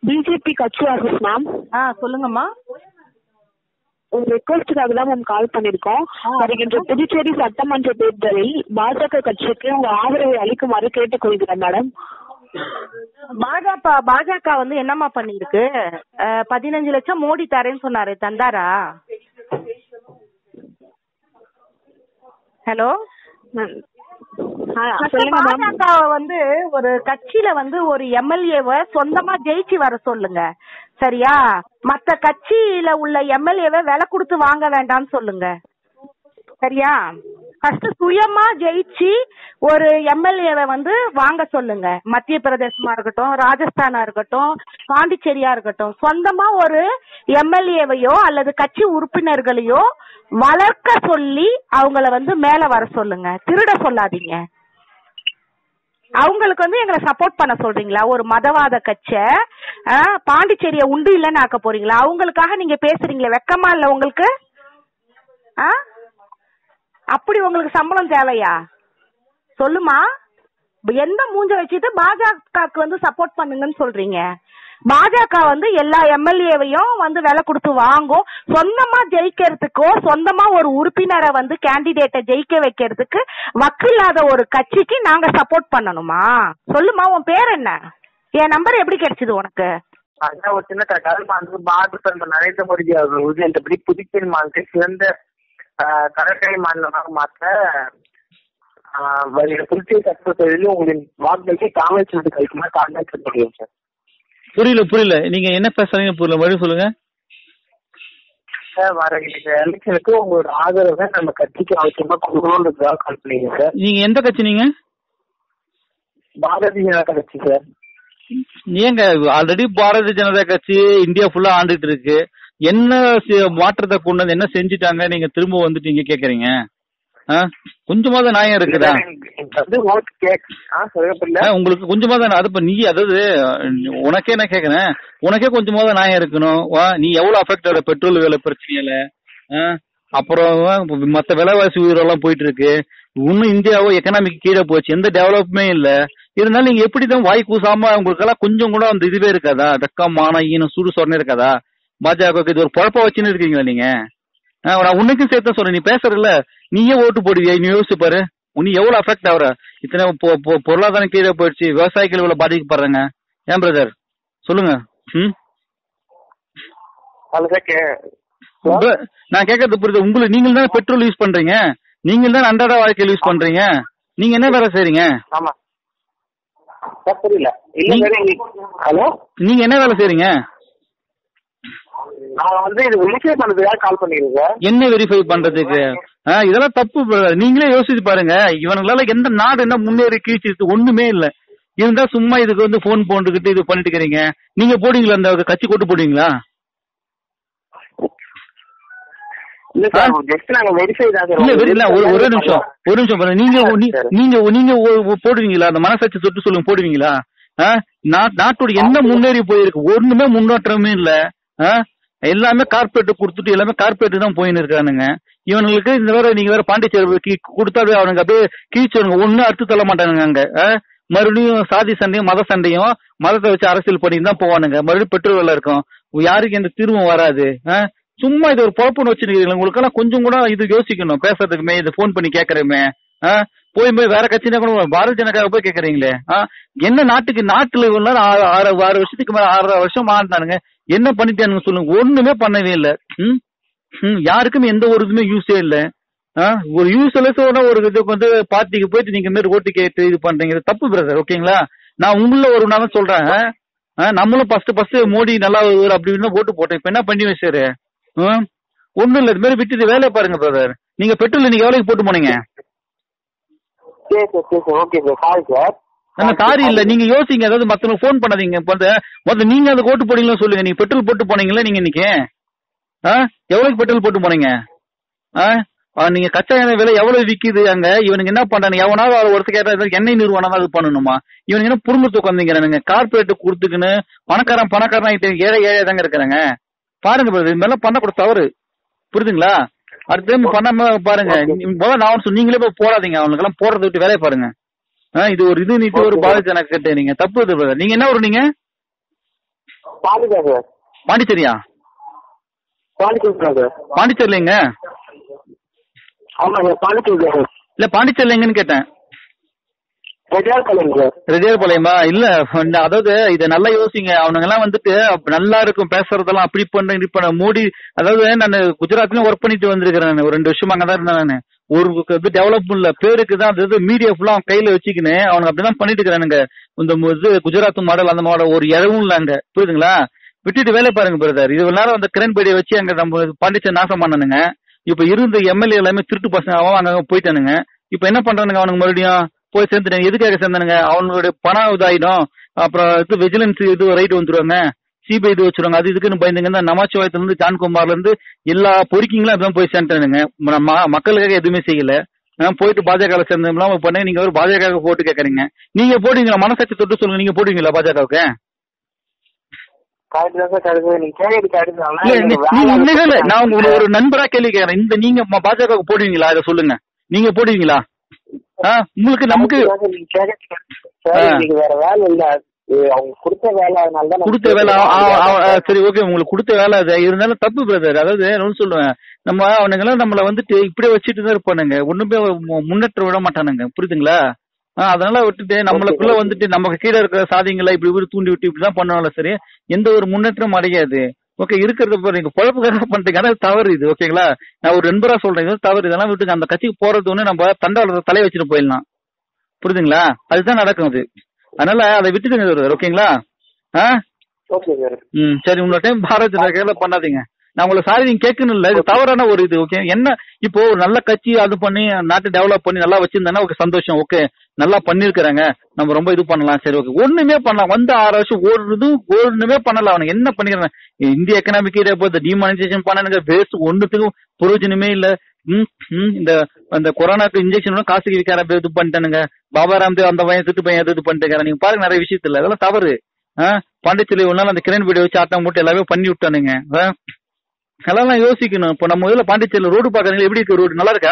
BJP கட்சி office ma'am ஆ சொல்லுங்கம்மா ஒரு ரெக்வஸ்டுக்காக தான் மேம் கால் பண்ணிருக்கோம் ஆ. வருகின்ற புதுச்சேரி சட்டமன்ற தேர்தலில் பாஜக கட்சிக்கு உங்க ஆதரவை அளிக்குமாறு கேட்டுக்கொள்கிறேன் மேடம் பாஜக பாஜக வந்து என்னம்மா பண்ணிருக்கு அஹ், பதினஞ்சு லட்சம் மோடி தரேன்னு சொன்னாரு தந்தாரா ஹலோ மேம். ஆ, சொல்லுங்க மேம் பாஜக வந்து ஒரு கட்சியில வந்து ஒரு எம்எல்ஏவை சொந்தமா ஜெயிச்சு வர சொல்லுங்க சரியா மத்த கட்சியில உள்ள எம்எல்ஏவை விலை கொடுத்து வாங்க வேண்டாம்னு சொல்லுங்க சரியா ஃபர்ஸ்ட் சுயமா ஜெயிச்சு ஒரு எம்எல்ஏவை வந்து வாங்க சொல்லுங்க மத்திய பிரதேசமா இருக்கட்டும் ராஜஸ்தானா இருக்கட்டும் பாண்டிச்சேரியா இருக்கட்டும் சொந்தமா ஒரு எம்எல்ஏவையோ அல்லது கட்சி உறுப்பினர்களையோ வளர்க்க சொல்லி அவங்கள வந்து மேல வர சொல்லுங்க திருட சொல்லாதீங்க அவங்களுக்கு வந்து எங்களை சப்போர்ட் பண்ண சொல்றீங்களா ஒரு மதவாத கட்சை பாண்டிச்சேரிய உண்டு இல்லைன்னு ஆக்க போறீங்களா அவங்களுக்காக நீங்க பேசுறீங்களே வெக்கமா இல்ல உங்களுக்கு ஆ அப்படி உங்களுக்கு சம்பளம் தேவையா சொல்லுமா எந்த மூஞ்ச வச்சுட்டு பாஜகவுக்கு வந்து சப்போர்ட் பண்ணுங்கன்னு சொல்றீங்க பாஜக வந்து எல்லா எம்எல்ஏவையும் வந்து விலை கொடுத்து வாங்கும் சொந்தமா ஜெயிக்கிறதுக்கோ சொந்தமா ஒரு உறுப்பினரை வந்து கேண்டிடேட்டை ஜெயிக்க வைக்கிறதுக்கு வக்கில்லாத ஒரு கட்சிக்கு நாங்க சப்போர்ட் பண்ணணுமா சொல்லுமா உன் பேர் என்ன என் நம்பர் எப்படி கிடைச்சது உனக்கு அதான் ஒரு சின்ன தகவல் வந்து பாரத பிரதமர் நரேந்திர மோடி அவர்கள் உறுதியளித்தபடி புதுச்சேரி மாநிலத்தை சிறந்த ஆஹ், கடற்கரை மாநிலமாக மாற்ற ஆஹ், வருகிற புதுச்சேரி சட்டப்பேரவையில் உங்களின் வாக்குகளுக்கு காங்கிரஸ் ஓட்டு கழிக்குமாறு காங்கிரஸ் முடியும் சார் புரியல புரியல நீங்க என்ன பேசுறீங்க புரியல மறுபடியும் சொல்லுங்க சார் வர எலெக்ஷனுக்கு உங்களோட ஆதரவை நம்ம கட்சிக்கு அவசியமா கொடுக்கணுன்றதுக்காக கால் பண்ணீங்க சார் நீங்க எந்த கட்சி நீங்க பாரதிய ஜனதா கட்சி சார் ஏங்க ஆல்ரெடி பாரதிய ஜனதா கட்சி இந்தியா ஃபுல்லா ஆண்டுட்டு இருக்கு என்ன சி- மாற்றத்தை கொண்டு வந்து என்ன செஞ்சுட்டாங்க நீங்க திரும்ப வந்துட்டு இங்க கேக்குறீங்க ஆ? கொஞ்சமாவது நியாயம் இருக்குதா எனக்கு வந்து ஓட்டு கேக் ஆ சொல்லப்படல ஆ, உங்களுக்கு கொஞ்சமாவது அது இப்ப நீ அதாவது உனக்கே என்ன கேக்குறேன் உனக்கே கொஞ்சமாவது நியாயம் இருக்கணும் வா நீ எவ்வளவு அஃபெக்ட் ஆகிற பெட்ரோல் விலை பிரச்சனையில ஆ? அப்புறம் மத்த விலைவாசி உயிரெல்லாம் போயிட்டு இருக்கு இன்னும் இந்தியாவோ எக்கனாமிக் கீழே போச்சு எந்த டெவலப்மே இல்ல இருந்தாலும் நீங்க எப்படிதான் வாய் கூசாம உங்களுக்கு எல்லாம் கொஞ்சம் கூட அந்த இதுவே இருக்காதா வெக்கம் மானம் ஈனம் சுடு சொரணை இருக்காதா பாஜகவுக்கு இது ஒரு குழப்பம் வச்சுன்னு இருக்கீங்களா நீங்க ஆ, நான் உனக்கும் சேர்த்து தான் சொல்றேன் நீ பேசுறல நீயே ஓட்டு போடுவியா நீ யோசிச்சு பாரு நீ எவ்வளவு அஃபெக்ட் ஆகுற இத்தனை பொ- பொ- பொருளாதாரம் கீழே போயிடுச்சு விவசாயிகள் இவ்வளவு பாதிக்கப்படுறாங்க ஏன் பிரதர் சொல்லுங்க ம் அது சார் கே இப்ப நான் கேட்கறது புரியுது உங்களுக்கு நீங்கள் தானே பெட்ரோல் யூஸ் பண்றீங்க நீங்கள் தான் அன்றாட வாழ்க்கையில் யூஸ் பண்றீங்க நீங்க என்ன வேலை செய்றீங்க ஆமா சார் புரியல இல்ல நீ- சார் எங்களுக்கு ஹலோ நீங்க என்ன வேலை செய்றீங்க நான் வந்து இது வெரிஃபை பண்றதுக்காக கால் பண்ணிருக்கேன் சார் என்ன வெரிஃபை பண்றதுக்கு ஆ, இதெல்லாம் தப்பு brother. நீங்களே யோசிச்சு பாருங்க இவனுங்களால எந்த நாடு என்ன முன்னேறி கீழ்ச்சிருக்கு ஒண்ணுமே இல்ல இருந்தா சும்மா இதுக்கு வந்து போன் போட்டுக்கிட்டு இது பண்ணிட்டு இருக்கீங்க நீங்க போடுவீங்களா அந்த கட்சி கொட்டு போடுவீங்களா இல்ல சார் ஜஸ்ட் நாங்க வெரிஃபை தான் சார் இல்ல வெரி- இல்ல ஒரு ஒரு நிமிஷம் ஒரு நிமிஷம் பாருங்க நீங்க நீ- சரி. நீங்க நீங்க ஒ- ஒ- போடுவீங்களா அந்த மனசாட்சி தொட்டு சொல்லுங்க போடுவீங்களா ஆ? நா- நாட்டோட என்ன முன்னேறி போயிருக்கு ஒண்ணுமே முன்னேற்றமே இல்ல ஆ? எல்லாமே கார்பரேட் கொடுத்துட்டு எல்லாமே கார்பரேட் தான் போயின்னு இருக்கானுங்க இவனுங்களுக்கு இந்த வேற நீங்க வேற பாண்டிச்சேரி கீ- கொடுத்தாவே அவனுங்க அப்படியே கீழ்ச்சவனுங்க ஒண்ணு அறுத்து தள்ள மாட்டானுங்க அங்க ஆ? மறுபடியும் சாதி சண்டையும் மத சண்டையும் மதத்தை வச்சு அரசியல் பண்ணிட்டு தான் போவானுங்க மறுபடியும் பெட்ரோல் விலை இருக்கும் யாருக்கு எந்த தீர்வும் வராது ஆ? சும்மா இது ஒரு பொழப்புன்னு வச்சிருக்கீங்க உங்களுக்கு எல்லாம் கொஞ்சம் கூட இது யோசிக்கணும் பேசுறதுக்குமே இது ஃபோன் பண்ணி கேக்குறமே ஆ? போய் போய் வேற கட்சினா கூட பாரதிய ஜனதாவை போய் கேக்குறீங்களே ஆ? என்ன நாட்டுக்கு நாட்டுல இவ்வளவு நாள் ஆறு ஆறு ஆறு வருஷத்துக்கு மேல ஆறரை வருஷம் ஆண்டானுங்க என்ன பண்ணிட்டானுங்க சொல்லுங்க ஒண்ணுமே பண்ணவே இல்ல ம்? ம், யாருக்குமே எந்த ஒரு இதுமே யூஸே இல்ல ஆ? ஒரு யூஸ்லெஸ்ஸோட ஒரு இதுக்கு வந்து பார்ட்டிக்கு போயிட்டு நீங்க இந்த மாதிரி ஓட்டு கேட்டு இது பண்றீங்க இது தப்பு பிரதர் ஓகேங்களா நான் உங்கள ஒரு நாள் சொல்றேன் ஆ, நம்மளும் ஃபர்ஸ்ட் ஃபர்ஸ்ட் மோடி நல்லா வருவாரு அப்படின்னு ஓட்டு போட்டோம் இப்ப என்ன பண்ணி வச்சாரு ஒண்ணும் இல்ல இது மாதிரி விட்டுட்டு வேலையை பாருங்க பிரதர் நீங்க பெட்ரோல் நீங்க எவ்வளவு போட்டு போனீங்க சரி சார் சரி sir okay sir sorry sir நம்ம சாரி இல்ல நீங்க யோசிங்க அதாவது மத்தவங்க ஃபோன் பண்ணாதீங்க இப்ப வந்து முதல்ல நீங்க அந்த ஓட்டு போடுங்களா சொல்லுங்க நீங்க பெட்ரோல் போட்டு போனீங்களா நீங்க இன்னைக்கு ஆ எவ்வளவுக்கு பெட்ரோல் போட்டு போனீங்க ஆ ஆ, நீங்க கச்சா எண்ணெய் விலை எவ்வளவு விக்குது அங்க இவனுக்கு என்ன பண்றாங்க எவனாவது அவரை ஒருத்தர் கேட்டா இது எண்ணெய் நிறுவனம் தான் அது பண்ணணுமா இவனுக்கு என்ன புடுங்கத்து உட்காந்துங்கிறானுங்க கார்பரேட் கொடுத்துக்குன்னு பணக்காரன் பணக்காரன் ஆயிட்டு ஏழை ஏழை தாங்க இருக்கிறாங்க பாருங்க brother, இது மாதிரிலாம் பண்ணக்கூட தவறு புரியுதுங்களா அடுத்த டைம் பண்ணாம பாருங்க நீ- முதல்ல நான் சொன்ன நீங்களே போய் போடாதீங்க அவனுக்கு எல்லாம் போடுறத விட்டு வேலையை பாருங்க ஆ, இது ஒரு இது நீட்டு ஒரு Okay. பாரதிய ஜனதா கிட்ட நீங்க தப்பு இது brother. நீங்க என்ன ஒரு நீங்க பாண்டிச்சேரி சார் பாண்டிச்சேரியா பாண்டிச்சேரி தான் சார் பாண்டிச்சேரில எங்க ஆமா சார் பாண்டிச்சேரி தான் சார் இல்ல பாண்டிச்சேரில எங்கன்னு கேட்டேன் ரெட்டியார் பாளையம் சார் ரெடியார் பாளையமா இல்ல இந்த- அதாவது இத நல்லா யோசிங்க அவனுங்க எல்லாம் வந்துட்டு அப்ப நல்லா இருக்கும் பேசுறதெல்லாம் அப்படி பண்ண இப்படி பண்ண மோடி அதாவது நான் குஜராத்லயும் ஒர்க் பண்ணிட்டு வந்திருக்கிறேன் நானு. ஒரு ரெண்டு வருஷமா அங்கதான் இருந்தேன் நானு ஒரு இது டெவலப் இல்ல பேருக்கு தான் அது மீடியா ஃபுல்லா அவன் கையில வச்சுக்கின்னு அவனுக்கு அப்படிதான் பண்ணிட்டு இருக்கிறானுங்க இந்த மு- இது குஜராத் மாடல் அந்த மாடல் ஒரு இடமும் இல்ல அங்க புரியுதுங்களா விட்டுட்டு வேலை பாருங்க பிரதர் இது நேரம் அந்த கிரண் பேடியை வச்சு அங்க நம்ம பாண்டிச்சேரி நாசம் பண்ணனுங்க இப்ப இருந்த எம்எல்ஏ எல்லாமே திருட்டு பசங்க அவன் அங்க போயிட்டானுங்க இப்ப என்ன பண்றானுங்க அவனுங்க மறுபடியும் போய் சேர்ந்துட்டாங்க எதுக்காக சேர்ந்தானுங்க அவங்களுடைய பணம் இதாயிடும் அப்புறம் இது விஜிலன்ஸ் இது ரைட் வந்துருவாங்க சிபிஐ இது வச்சிருவாங்க அது இதுக்குன்னு பயந்துங்க இந்த நமச்சிவாயத்துல இருந்து ஜான்குமார்ல இருந்து எல்லா பொறிக்கிங்களும் அப்படிதான் போய் சேர்ந்துட்டானுங்க ம- ம- மக்களுக்காக எதுவுமே செய்யல நான் போயிட்டு பாஜக சேர்ந்தோம்லாம் பண்ண நீங்க ஒரு பாஜக போட்டு கேக்குறீங்க நீங்க போடுவீங்களா மனசாட்சி தொட்டு சொல்லுங்க நீங்க போடுவீங்களா பாஜகவுக்கு கரெக்ட் தான் சார் கரெக்ட் நீங்க கேட்கறது கரெக்ட் தான் இல்ல நீ- நீங்க இல்ல, இல்ல, நான் உங்களுக்கு ஒரு நண்பரா கேள்வி கேக்குறேன் இந்த நீங்க ம- பாஜகவுக்கு போடுவீங்களா இதை சொல்லுங்க நீங்க போடுவீங்களா ஆ, உங்களுக்கு நமக்கு நீங்க கேட்கறது correct. சார் ஆ. நீங்க வேற வேலை இல்ல இது அவங்க கொடுத்த வேலை அதனால தான் கொடுத்த வேலை ஆ, ஆ, ஆ, சரி ஓகே உங்களுக்கு கொடுத்த வேலை அது இருந்தாலும் தப்பு பிரதர் அதாவது நான் சொல்லுவேன் நம்ம அவனுங்கெல்லாம் நம்மள வந்துட்டு இப்படியே வச்சுட்டு தான் இருப்பானுங்க ஒண்ணுமே மு- முன்னேற்றம் விட மாட்டானுங்க புரியுதுங்களா ஆ, அதனால விட்டுட்டு நம்மளுக்குள்ள வந்துட்டு நமக்கு கீழே இருக்கிற சாதிங்களை இப்படி இப்படி தூண்டி விட்டு இப்படிதான் பண்ணாலும் சரி எந்த ஒரு முன்னேற்றம் அடையாது ஓகே இருக்கிறத பாரு நீங்க குழப்பக்காக பண்றீங்க ஆனா இது தவறு இது ஓகேங்களா நான் ஒரு நண்பரா சொல்றேன் இது தவறு இதெல்லாம் விட்டுங்க அந்த கட்சிக்கு போறது ஒண்ணு நம்ம தண்டவாளத்தை தலைய வச்சுட்டு போயிடலாம் புரியுதுங்களா அதுதான் நடக்கும் அது அதனால அதை விட்டுடுங்க brother, ஓகேங்களா ஆ ஓகே சார் ம் சரி இன்னொரு டைம் பாரத் ஜனதா பண்ணாதீங்க நான் உங்களை சாரி நீங்க கேட்கணும் இல்ல இது தவறான ஒரு இது ஓகே என்ன இப்போ ஒரு நல்ல கட்சி அது பண்ணி நாட்டை டெவலப் பண்ணி நல்லா வச்சிருந்தாங்கன்னா ஓகே சந்தோஷம் ஓகே நல்லா பண்ணிருக்கிறாங்க நம்ம ரொம்ப இது பண்ணலாம் சரி ஓகே ஒண்ணுமே பண்ணலாம் வந்து ஆறு வருஷம் ஒரு இது ஒண்ணுமே பண்ணல அவனுக்கு என்ன பண்ணிக்கிறாங்க இந்திய எக்கனாமிக் இதே போது டிமானிசேஷன் பண்ணானுங்க வேஸ்ட் ஒண்ணுத்துக்கும் பிரயோஜனமே இல்ல ம், ம், இந்த அந்த கொரோனாக்கு இன்ஜெக்ஷன் காசுக்கு விற்கார இது பண்ணிட்டானுங்க பாபா ராம்தேவ் அந்த பையன் திட்டு பையன் இது பண்ணிட்டு நீங்க பாருங்க நிறைய விஷயத்துல அதெல்லாம் தவறு ஆ, பாண்டிச்சேரி ஒரு நாள் அந்த கிரண் வீடியோ வச்சு ஆட்டம் போட்டு எல்லாமே பண்ணி விட்டானுங்க ஆ, அதெல்லாம் யோசிக்கணும் இப்போ நம்ம இதுல பாண்டிச்சேரியில ரோடு பாக்குறீங்க எப்படி இருக்கு ரோடு நல்லா இருக்கா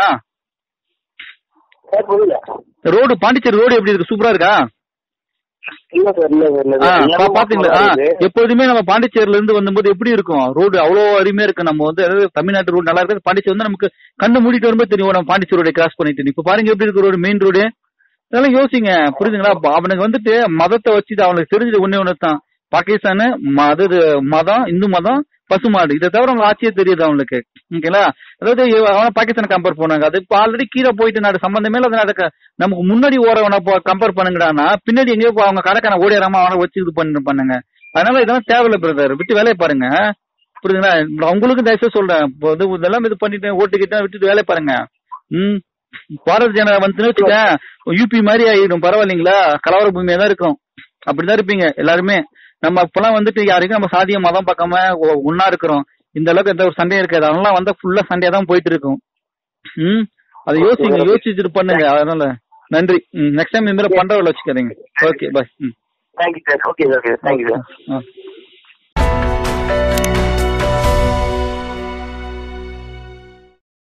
சார் புரியல ரோடு பாண்டிச்சேரி ரோடு எப்படி இருக்கு சூப்பரா இருக்கா இல்ல சார் இல்ல சார் இல்ல ஆ, சார் பா- எல்லாமே பாத்தீங்களா ஆ, வருது. எப்போதுமே நம்ம பாண்டிச்சேரியில இருந்து வந்தபோது எப்படி இருக்கும் ரோடு அவ்வளோ அருமையா இருக்கு நம்ம வந்து அதாவது தமிழ்நாட்டு ரோடு நல்லா இருக்கு பாண்டிச்சேரி வந்து நமக்கு கண்ணு மூடிட்டு வரும்போது தெரியும் ஓ, நம்ம பாண்டிச்சேரி ரோட கிராஸ் பண்ணிட்டு இப்ப பாருங்க எப்படி இருக்கு ரோடு மெயின் ரோடு இதெல்லாம் யோசிங்க புரியுதுங்களா அப்ப அவனுக்கு வந்துட்டு மதத்தை வச்சு அவனுக்கு தெரிஞ்சது ஒண்ணே ஒண்ணு தான் பாகிஸ்தானு மத மதம் இந்து மதம் பசுமாடு இதை தவிர அவங்க ஆட்சியே தெரியுது அவனுக்கு ஓகேங்களா அதாவது இவ- அவன பாகிஸ்தான் கம்பேர் பண்ணாங்க அது இப்ப ஆல்ரெடி கீழே போயிட்டு நாடு சம்பந்தமே இல்லாத நடக்க நமக்கு முன்னாடி ஓரவன கம்பேர் பண்ணுங்கடானா பின்னாடி எங்கேயோ போ- அவங்க கடைக்கான ஓடியாராம அவனை வச்சு இது பண்ணு பண்ணுங்க அதனால இதெல்லாம் தேவையில்ல பிரதர் விட்டு வேலையை பாருங்க புரியுதுங்களா அவங்களுக்கும் தயவுசெய்து சொல்றேன் இப்போ இது இதெல்லாம் இது பண்ணிட்டு ஓட்டுக்கிட்டா விட்டுட்டு வேலையை பாருங்க ம் பாரத் ஜனதா வந்துன்னு வச்சுக்க யூபி மாதிரி ஆயிடும் பரவாயில்லைங்களா கலவர பூமியா தான் இருக்கும் அப்படிதான் இருப்பீங்க எல்லாருமே நம்ம இப்பெல்லாம் வந்துட்டு யாருக்கும் நம்ம சாதிய மதம் பார்க்காம ஒ- ஒண்ணா இருக்கிறோம் இந்த அளவுக்கு எந்த ஒரு சண்டையும் இருக்காது அதெல்லாம் வந்தா ஃபுல்லா சண்டையா தான் போயிட்டு இருக்கும் ம் அதை யோசிங்க யோசிச்சுட்டு பண்ணுங்க அதனால நன்றி ம் நெக்ஸ்ட் டைம் இந்த மாதிரி பண்றவள வச்சுக்காதீங்க ஓகே பாய் ம் thank you sir okay sir thank you sir ஆ